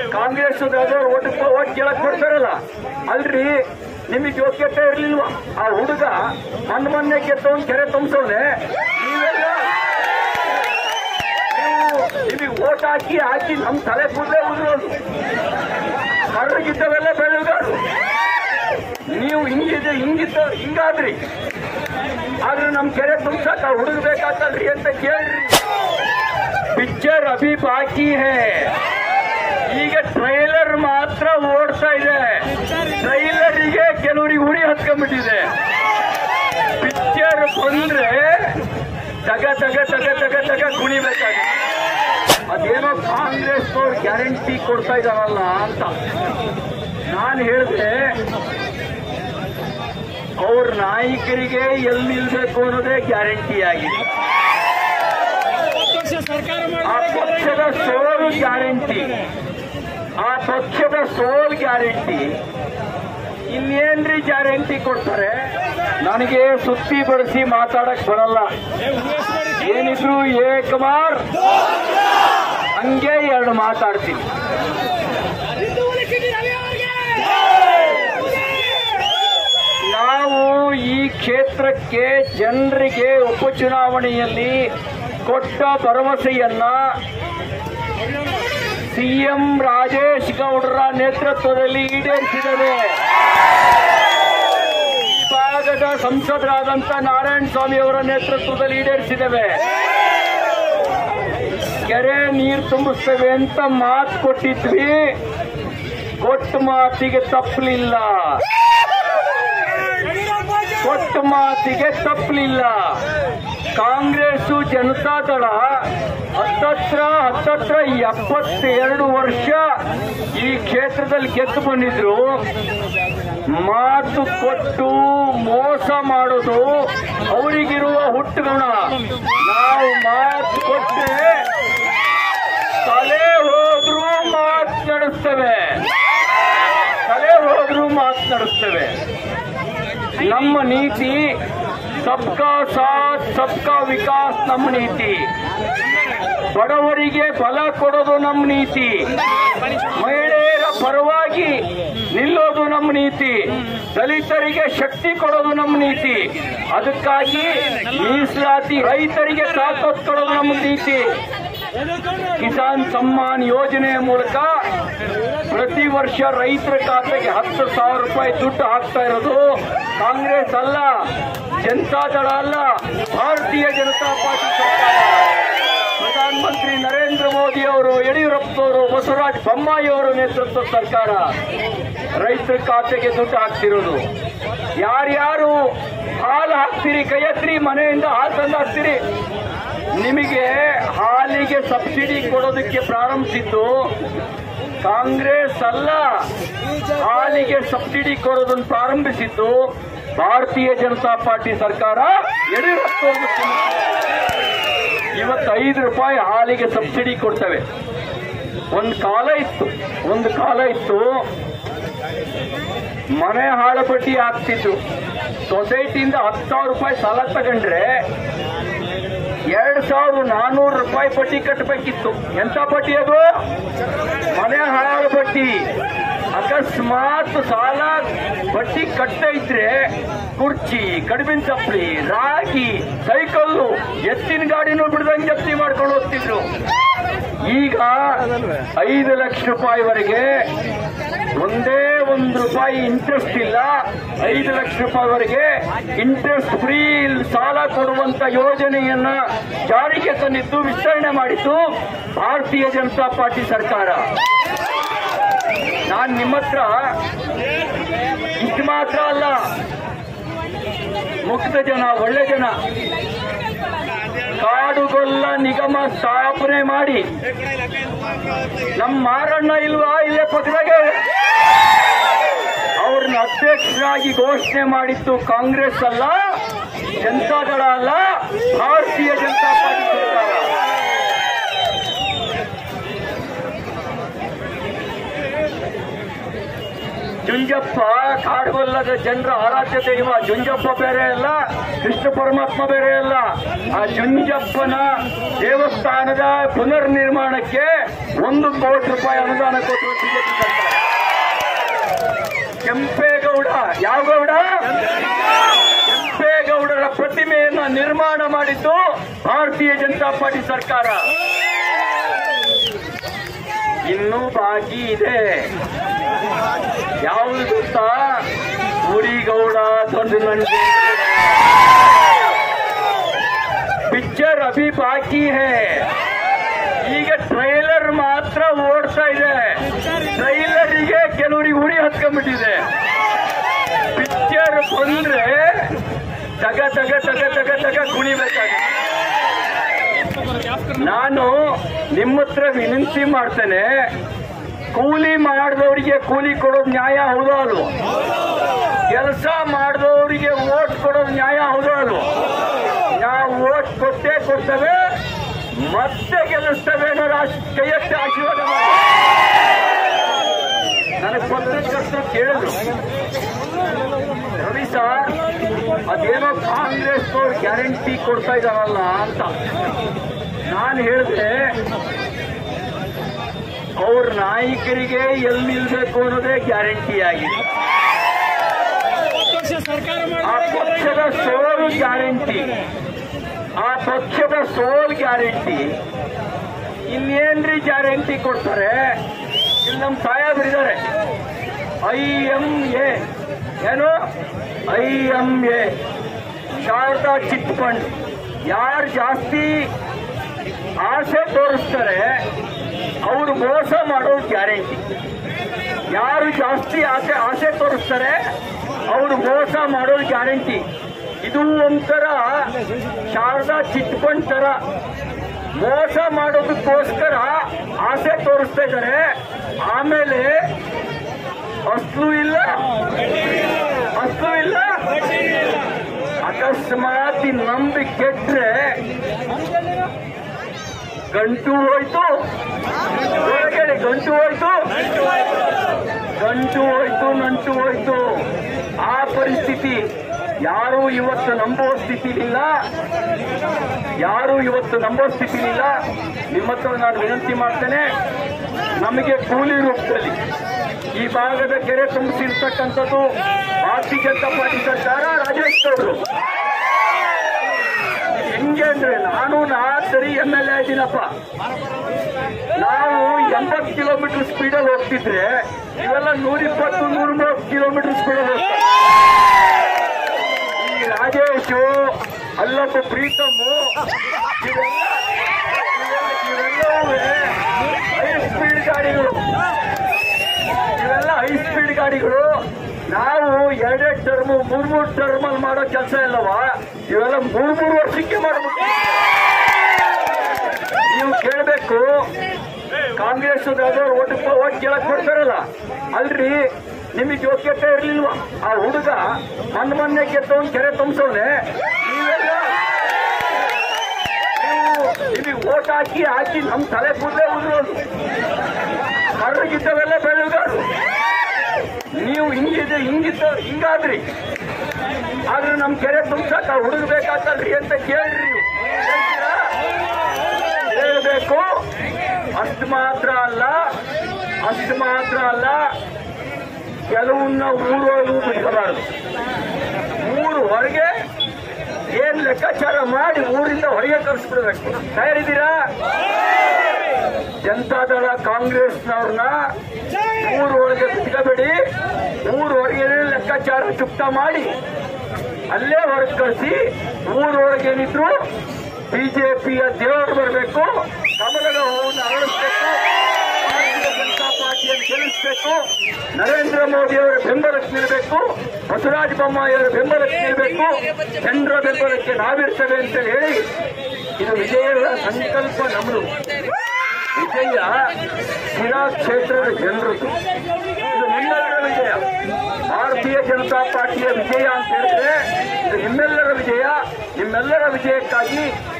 Congress vote vote ಕೇಳಕ್ ಬರ್ತಾರಲ್ಲ ಅಲ್ರಿ ನಿಮಗೆ ಯೋಗ್ಯತೆ ಇರ್ಲಿಲ್ವಾ ಆ ಹುಡುಗ ಮನ್ ಮೊನ್ನೆ ಗೆದ್ದವನ್ ಕೆರೆ ತುಂಬಿಸೋನೆ ನೀವೆಲ್ಲ ನಿಮಗೆ ಓಟ್ ಹಾಕಿ ಹಾಕಿ ನಮ್ ತಲೆ ಕೂದಲೇ ಉದುರೋದು ಕರ್ರಗಿದ್ದವೆಲ್ಲ ಬೆಳೆಗಾರು ನೀವು ಹಿಂಗಿದೆ ಹಿಂಗಿದ್ದ ಹಿಂಗಾದ್ರಿ ಆದ್ರೆ ನಮ್ ಕೆರೆ ತುಂಬ್ಸಕ್ ಆ ಹುಡುಗ ಬೇಕಾತಲ್ರಿ ಅಂತ ಕೇಳ್ರಿ ಪಿಕ್ಚರ್ ಅಭಿ ಬಾಕಿ ಹೇ ಈಗ ಟ್ರೈಲರ್ ಮಾತ್ರ ಓಡ್ತಾ ಇದೆ ಟ್ರೈಲರಿಗೆ ಕೆಲವರಿಗೆ ಹುಡಿ ಹತ್ಕೊಂಡ್ಬಿಟ್ಟಿದೆ ಪಿಕ್ಚರ್ ಬಂದ್ರೆ ತಗ ತಗ ತಗ ತಗ ತಗ ಕುಣಿಬೇಕಾಗುತ್ತೆ ಅದೇನೋ ಕಾಂಗ್ರೆಸ್ನವ್ರು ಗ್ಯಾರಂಟಿ ಕೊಡ್ತಾ ಇದಾರಲ್ಲ ಅಂತ ನಾನು ಹೇಳಿದೆ ಅವ್ರ ನಾಯಕರಿಗೆ ಎಲ್ಲಿ ನಿಲ್ಬೇಕು ಅನ್ನೋದೇ ಗ್ಯಾರಂಟಿ ಆಗಿದೆ ಆ ಪಕ್ಷದ ಸೋಲು ಗ್ಯಾರಂಟಿ ಆ ಪಕ್ಷದ ಸೋಲ್ ಗ್ಯಾರಂಟಿ ಇನ್ನೇನ್ರಿ ಗ್ಯಾರಂಟಿ ಕೊಡ್ತಾರೆ ನನಗೆ ಸುತ್ತಿ ಬಡಿಸಿ ಮಾತಾಡಕ್ ಬರಲ್ಲ ಏನಿದ್ರು ಏ ಕುಮಾರ್ ಹಂಗೆ ಎರಡು ಮಾತಾಡ್ತೀನಿ ನಾವು ಈ ಕ್ಷೇತ್ರಕ್ಕೆ ಜನರಿಗೆ ಉಪಚುನಾವಣೆಯಲ್ಲಿ ಕೊಟ್ಟ ಭರವಸೆಯನ್ನ ಸಿಎಂ ರಾಜೇಶ್ ಗೌಡರ ನೇತೃತ್ವದಲ್ಲಿ ಈಡೇರಿಸಿದರೆ ಈ ಭಾಗದ ಸಂಸದರಾದಂತ ನಾರಾಯಣ ಸ್ವಾಮಿ ಅವರ ನೇತೃತ್ವದಲ್ಲಿ ಈಡೇರಿಸಿದ್ದೇವೆ ಕೆರೆ ನೀರು ತುಂಬಿಸ್ತೇವೆ ಅಂತ ಮಾತು ಕೊಟ್ಟಿದ್ವಿ ಕೊಟ್ಟ ಮಾತಿಗೆ ತಪ್ಪಲಿಲ್ಲ ಕೊಟ್ಟ ಮಾತಿಗೆ ತಪ್ಪಲಿಲ್ಲ ಕಾಂಗ್ರೆಸ್ ಜನತಾದಳ ಹತ್ತತ್ರ ಹತ್ತತ್ರ ಎಪ್ಪತ್ತೆರಡು ವರ್ಷ ಈ ಕ್ಷೇತ್ರದಲ್ಲಿ ಗೆದ್ದು ಬಂದಿದ್ರು ಮಾತು ಕೊಟ್ಟು ಮೋಸ ಮಾಡೋದು ಅವರಿಗಿರುವ ಹುಟ್ಟುಗುಣ ನಾವು ಮಾತು ಕೊಟ್ಟರೆ ತಲೆ ಹೋದ್ರೂ ಮಾತನಾಡಿಸ್ತೇವೆ ತಲೆ ಹೋದ್ರೂ ಮಾತನಾಡಿಸ್ತೇವೆ ನಮ್ಮ ನೀತಿ ಸಬ್ಕಾ ಸಾಥ್ ಸಬ್ಕಾ ವಿಕಾಸ್ ನಮ್ಮ ನೀತಿ ಬಡವರಿಗೆ ಬಲ ಕೊಡೋದು ನಮ್ಮ ನೀತಿ ಮಹಿಳೆಯರ ಪರವಾಗಿ ನಿಲ್ಲೋದು ನಮ್ಮ ನೀತಿ ದಲಿತರಿಗೆ ಶಕ್ತಿ ಕೊಡೋದು ನಮ್ಮ ನೀತಿ ಅದಕ್ಕಾಗಿ ಮೀಸಲಾತಿ ರೈತರಿಗೆ ತಾಕತ್ ಕೊಡೋದು ನಮ್ಮ ನೀತಿ ಕಿಸಾನ್ ಸಮ್ಮಾನ್ ಯೋಜನೆಯ ಮೂಲಕ ಪ್ರತಿ ವರ್ಷ ರೈತರ ಖಾತೆಗೆ ಹತ್ತು ಸಾವಿರ ರೂಪಾಯಿ ದುಡ್ಡು ಹಾಕ್ತಾ ಇರೋದು ಕಾಂಗ್ರೆಸ್ ಅಲ್ಲ ಜನತಾದಳ ಅಲ್ಲ ಭಾರತೀಯ ಜನತಾ ಪಾರ್ಟಿ ಸರ್ಕಾರ ಪ್ರಧಾನಮಂತ್ರಿ ನರೇಂದ್ರ ಮೋದಿ ಅವರು ಯಡಿಯೂರಪ್ಪನವರು ಬಸವರಾಜ ಬೊಮ್ಮಾಯಿ ಅವರ ನೇತೃತ್ವದ ಸರ್ಕಾರ ರೈತರ ಖಾತೆಗೆ ದುಡ್ಡು ಹಾಕ್ತಿರೋದು ಯಾರ್ಯಾರು ಹಾಲು ಹಾಕ್ತೀರಿ ಕೈ ಎತ್ತಿ ಮನೆಯಿಂದ ಹಾಲು ತಂದು ಹಾಕ್ತೀರಿ ನಿಮಗೆ ಹಾಲಿಗೆ ಸಬ್ಸಿಡಿ ಕೊಡೋದಕ್ಕೆ ಪ್ರಾರಂಭಿಸಿದ್ದು ಕಾಂಗ್ರೆಸ್ ಅಲ್ಲ ಹಾಲಿಗೆ ಸಬ್ಸಿಡಿ ಕೊಡೋದನ್ನು ಪ್ರಾರಂಭಿಸಿದ್ದು ಭಾರತೀಯ ಜನತಾ ಪಾರ್ಟಿ ಸರ್ಕಾರ ಯಡಿಯೂರಪ್ಪ ಇವತ್ತು ಐದು ರೂಪಾಯಿ ಹಾಲಿಗೆ ಸಬ್ಸಿಡಿ ಕೊಡ್ತವೆ ಒಂದು ಕಾಲ ಇತ್ತು ಒಂದು ಕಾಲ ಇತ್ತು ಮನೆ ಹಾಳು ಬಡ್ಡಿ ಹಾಕ್ತಿದ್ರು ಸೊಸೈಟಿಯಿಂದ ಹತ್ತು ಸಾವಿರ ರೂಪಾಯಿ ಸಾಲ ತಗೊಂಡ್ರೆ ಎರಡ್ ಸಾವಿರದ ನಾನೂರು ರೂಪಾಯಿ ಬಡ್ಡಿ ಕಟ್ಟಬೇಕಿತ್ತು ಎಂತ ಬಡ್ಡಿ ಅದು ಮನೆ ಹಾಳು ಬಡ್ಡಿ ಅಕಸ್ಮಾತ್ ಸಾಲ ಬಡ್ಡಿ ಕಟ್ಟ ಇದ್ರೆ ಕುರ್ಚಿ ಕಡಿಮಿನ ಚಪ್ಪಲಿ ರಾಗಿ ಸೈಕಲ್ಲು ಎತ್ತಿನ ಗಾಡಿನೂ ಬಿಡದಂಗೆ ಜಪ್ತಿ ಮಾಡ್ಕೊಂಡು ಹೋಗ್ತಿದ್ರು ಈಗ ಐದು ಲಕ್ಷ ರೂಪಾಯಿವರೆಗೆ ಒಂದೇ ಒಂದು ರೂಪಾಯಿ ಇಂಟ್ರೆಸ್ಟ್ ಇಲ್ಲ ಐದು ಲಕ್ಷ ರೂಪಾಯಿವರೆಗೆ ಇಂಟ್ರೆಸ್ಟ್ ಫ್ರೀ ಸಾಲ ಕೊಡುವಂತ ಯೋಜನೆಯನ್ನ ಜಾರಿಗೆ ತಂದಿದ್ದು ವಿಸ್ತರಣೆ ಮಾಡಿದ್ದು ಭಾರತೀಯ ಜನತಾ ಪಾರ್ಟಿ ಸರ್ಕಾರ ನಾನು ನಿಮ್ಮ ಹತ್ರ ಇಷ್ಟು ಮಾತ್ರ ಅಲ್ಲ ಮುಕ್ತ ಜನ ಒಳ್ಳೆ ಜನ ಕಾಡುಗೊಲ್ಲ ನಿಗಮ ಸ್ಥಾಪನೆ ಮಾಡಿ ನಮ್ಮ ಮಾರಣ್ಣ ಇಲ್ವಾ ಇಲ್ಲೇ ಪಕ್ಕದಾಗೆ ಅವ್ರನ್ನ ಅಧ್ಯಕ್ಷರಾಗಿ ಘೋಷಣೆ ಮಾಡಿದ್ದು ಕಾಂಗ್ರೆಸ್ ಅಲ್ಲ ಜನತಾದಳ ಅಲ್ಲ ಭಾರತೀಯ ಜನತಾ ಪಾರ್ಟಿ ಸರ್ಕಾರ ಜುಂಜಪ್ಪ ಕಾಡುಗೊಲ್ಲದ ಜನರ ಆರಾಧ್ಯತೆ ಇವ ಜುಂಜಪ್ಪ ಬೇರೆ ಅಲ್ಲ ಕೃಷ್ಣ ಪರಮಾತ್ಮ ಬೇರೆ ಅಲ್ಲ ಆ ಜುಂಜಪ್ಪನ ದೇವಸ್ಥಾನದ ಪುನರ್ ನಿರ್ಮಾಣಕ್ಕೆ ಒಂದು ಕೋಟಿ ರೂಪಾಯಿ ಅನುದಾನ ಕೊಟ್ಟರು ಬಿಜೆಪಿ ಸರ್ಕಾರ ಕೆಂಪೇಗೌಡ ಯಾವ ಗೌಡ ಕೆಂಪೇಗೌಡರ ಪ್ರತಿಮೆಯನ್ನ ನಿರ್ಮಾಣ ಮಾಡಿದ್ದು ಭಾರತೀಯ ಜನತಾ ಪಾರ್ಟಿ ಸರ್ಕಾರ ಇನ್ನೂ ಬಾಕಿ ಇದೆ ಯಾವುದು ಗೊತ್ತಾ ಉರಿಗೌಡ ದೊಡ್ಡ ನಂಜಿ ಪಿಕ್ಚರ್ ಅಭಿ ಬಾಕಿ ಹೇ ಈಗ ಟ್ರೈಲರ್ ಮಾತ್ರ ಓಡ್ತಾ ಇದೆ ಟ್ರೈಲರಿಗೆ ಕೆಲವರಿಗೆ ಉರಿ ಹತ್ಕೊಂಡ್ಬಿಟ್ಟಿದೆ ಪಿಕ್ಚರ್ ಬಂದ್ರೆ ತಗ ತಗ ತಗ ತಗ ತಗ ಕುಣಿಬೇಕಾಗಿದೆ ನಾನು ನಿಮ್ಮ ಹತ್ರ ವಿನಂತಿ ಮಾಡ್ತೇನೆ ಕೂಲಿ ಮಾಡಿದವರಿಗೆ ಕೂಲಿ ಕೊಡೋದು ನ್ಯಾಯ ಹೌದೋ ಅಲ್ವೋ ಕೆಲಸ ಮಾಡಿದವರಿಗೆ ಓಟ್ ಕೊಡೋದು ನ್ಯಾಯ ಹೌದೋ ಅಲ್ವೋ ನಾವು ಓಟ್ ಕೊಟ್ಟೇ ಕೊಡ್ತೇವೆ ಮತ್ತೆ ಗೆಲ್ಲಿಸ್ತೇವೆ ಅನ್ನೋ ಆಶ್- ಕೈಯೆತ್ತಿ ಆಶೀರ್ವಾದ ಮಾಡಿ ನನಗೆ ಪತ್ರಕರ್ತರು ಕೇಳಿದ್ರು ರವಿ ಸರ್ ಅದೇನೋ ಕಾಂಗ್ರೆಸ್ನವ್ರು ಗ್ಯಾರಂಟಿ ಕೊಡ್ತಾ ಇದಾರಲ್ಲ ಅಂತ ನಾನು ಹೇಳಿದೆ ಅವ್ರ ನಾಯಕರಿಗೆ ಎಲ್ಲಿ ನಿಲ್ಬೇಕು ಅನ್ನೋದೇ ಗ್ಯಾರಂಟಿ ಆಗಿದೆ ಪಕ್ಷ ಸರ್ಕಾರ ಆ ಪಕ್ಷದ ಸೋಲು ಗ್ಯಾರಂಟಿ ಆ ಪಕ್ಷದ ಸೋಲ್ ಗ್ಯಾರಂಟಿ ಇನ್ನೇನ್ರಿ ಗ್ಯಾರಂಟಿ ಕೊಡ್ತಾರೆ ಇಲ್ಲಿ ನಮ್ಮ ಸಾಹೇಬರಿದ್ದಾರೆ ಐ ಎಂ ಎ ಏನು I M A Sharada chit fund ಯಾರು ಜಾಸ್ತಿ ಆಸೆ ತೋರಿಸ್ತಾರೆ ಅವರು ಮೋಸ ಮಾಡೋದು ಗ್ಯಾರಂಟಿ ಯಾರು ಜಾಸ್ತಿ ಆಸೆ ಆಸೆ ತೋರಿಸ್ತಾರೆ ಅವರು ಮೋಸ ಮಾಡೋದು ಗ್ಯಾರಂಟಿ ಇದು ಒಂಥರ ಶಾರದಾ ಚಿಟ್ ಫಂಡ್ ತರ ಮೋಸ ಮಾಡೋದಕ್ಕೋಸ್ಕರ ಆಸೆ ತೋರಿಸ್ತಾ ಇದ್ದಾರೆ ಆಮೇಲೆ ಅಸ್ಲು ಇಲ್ಲ ಅಸ್ಲು ಇಲ್ಲ ಅಕಸ್ಮಾತ್ ಈ ನಂಬಿ ಕೆಟ್ರೆ ಗಂಟು ಹೋಯ್ತು ಹೊರಗಡೆ ಗಂಟು ಹೋಯ್ತು ಗಂಟು ಹೋಯ್ತು ನಂಟು ಹೋಯ್ತು ಆ ಪರಿಸ್ಥಿತಿ ಯಾರು ಇವತ್ತು ನಂಬುವ ಸ್ಥಿತಿಲಿಲ್ಲ ಯಾರು ಇವತ್ತು ನಂಬುವ ಸ್ಥಿತಿಲಿಲ್ಲ ನಿಮ್ಮ ಹತ್ರ ನಾನು ವಿನಂತಿ ಮಾಡ್ತೇನೆ ನಮಗೆ ಕೂಲಿ ರೂಪದಲ್ಲಿ ಈ ಭಾಗದ ಕೆರೆ ತುಂಬಿಸಿರ್ತಕ್ಕಂಥದ್ದು ಭಾರತೀಯ ಜನತಾ ಪಾರ್ಟಿ ಸರ್ಕಾರ ರಾಜೇಶ್ ಗೌಡರು ಹೆಂಗೆ ಅಂದ್ರೆ ನಾನು ನಾ ಸರಿ ಎಂ ಎಲ್ ಎ ಇದ್ದೀನಪ್ಪ ನಾವು ಎಂಬತ್ತು ಕಿಲೋಮೀಟರ್ ಸ್ಪೀಡಲ್ಲಿ ಹೋಗ್ತಿದ್ರೆ ಇವೆಲ್ಲ ನೂರಿಪ್ಪತ್ತು ನೂರ ಮೂವತ್ತು ಕಿಲೋಮೀಟರ್ ಸ್ಪೀಡಲ್ಲಿ ಹೋಗ್ತಾರೆ ಈ ರಾಜೇಶು ಅಲ್ಲೊಬ್ಬ ಪ್ರೀತಮ್ಮು ಇವೆಲ್ಲ ಇವೆಲ್ಲವೂ ಹೈ ಸ್ಪೀಡ್ ಗಾಡಿಗಳು ಇವೆಲ್ಲ ಹೈ ಸ್ಪೀಡ್ ಗಾಡಿಗಳು ನಾವು ಎರಡೆರಡು ಟರ್ಮು ಮೂರ್ ಮೂರ್ ಟರ್ಮಲ್ ಮಾಡೋ ಕೆಲಸ ಇಲ್ಲವಾ ಇವೆಲ್ಲ ಮೂರ್ ಮೂರು ವರ್ಷಕ್ಕೆ ಮಾಡ್ಬಿಟ್ಟು ನೀವು ಕೇಳಬೇಕು ಕಾಂಗ್ರೆಸ್ ಓಟ್ ಓಟ್ ಕೇಳಕ್ ಕೊಡ್ತಾರಲ್ಲ ಅಲ್ರಿ ನಿಮಗೆ ಯೋಗ್ಯತೆ ಇರ್ಲಿಲ್ವಾ ಆ ಹುಡುಗ ಮನ್ ಮೊನ್ನೆ ಗೆದ್ದವನ್ ಕೆರೆ ತುಂಬಿಸೋನೆ ನೀವೆಲ್ಲ ನೀವು ನಿಮಗೆ ಓಟ್ ಹಾಕಿ ಹಾಕಿ ನಮ್ ತಲೆ ಕೂದಲೇ ಉದುರೋದು ಕರ್ರಗಿದ್ದವೆಲ್ಲ ಬೆಳೆಗಾರು ನೀವು ಹಿಂಗಿದೆ ಹಿಂಗಿದ್ದ ಹಿಂಗಾದ್ರಿ ಆದ್ರೆ ನಮ್ ಕೆರೆ ತುಂಬ್ಸಕ್ ಆ ಹುಡುಗ ಬೇಕಾತಲ್ರಿ ಅಂತ ಕೇಳ್ರಿ ನೀವು ಹೇಳ್ತೀರಾ? ಹೇಳ್ಬೇಕು ಅಷ್ಟು ಮಾತ್ರ ಅಲ್ಲ ಅಷ್ಟು ಮಾತ್ರ ಅಲ್ಲ ಕೆಲವನ್ನ ಊರೊಳಗೂ ಬಿಟ್ಕೋಬಾರದು ಊರು ಹೊರಗೆ ಏನ್ ಲೆಕ್ಕಾಚಾರ ಮಾಡಿ ಊರಿಂದ ಹೊರಗೆ ಕಳಿಸ್ಬಿಡ್ಬೇಕು ತಯಾರಿದ್ದೀರಾ ಜನತಾದಳ ಕಾಂಗ್ರೆಸ್ನವ್ರನ್ನ ಊರೊಳಗೆ ಬಿಟ್ಕೋಬೇಡಿ ಊರೊಳಗೆ ಲೆಕ್ಕಾಚಾರ ಚುಕ್ತ ಮಾಡಿ ಅಲ್ಲೇ ಹೊರಗೆ ಕಳಿಸಿ ಊರೊಳಗೆ ಏನಿದ್ರು ಬಿಜೆಪಿಯ ದೇವರು ಬರಬೇಕು ಕಮಲದ ಹೂವನ್ನು ಅರಳಿಸ್ಬೇಕು ಭಾರತೀಯ ಜನತಾ ಪಾರ್ಟಿಯನ್ನು ಗೆಲ್ಲಿಸಬೇಕು ನರೇಂದ್ರ ಮೋದಿ ಅವರ ಬೆಂಬಲಕ್ಕೆ ನಿಲ್ಲಬೇಕು ಬಸವರಾಜ ಬೊಮ್ಮಾಯಿ ಅವರ ಬೆಂಬಲಕ್ಕೆ ನಿಲ್ಲಬೇಕು ಜನರ ಬೆಂಬಲಕ್ಕೆ ನಾವಿರ್ತೇವೆ ಅಂತ ಹೇಳಿ ಇದು ವಿಜಯದ ಸಂಕಲ್ಪ ನಮ್ಮದು ವಿಜಯ ಶಿರಾ ಕ್ಷೇತ್ರದ ಜನರದ್ದು ಇದು ನಿಮ್ಮೆಲ್ಲರ ವಿಜಯ ಭಾರತೀಯ ಜನತಾ ಪಾರ್ಟಿಯ ವಿಜಯ ಅಂತ ಹೇಳಿದ್ರೆ ಇದು ನಿಮ್ಮೆಲ್ಲರ ವಿಜಯ ನಿಮ್ಮೆಲ್ಲರ ವಿಜಯಕ್ಕಾಗಿ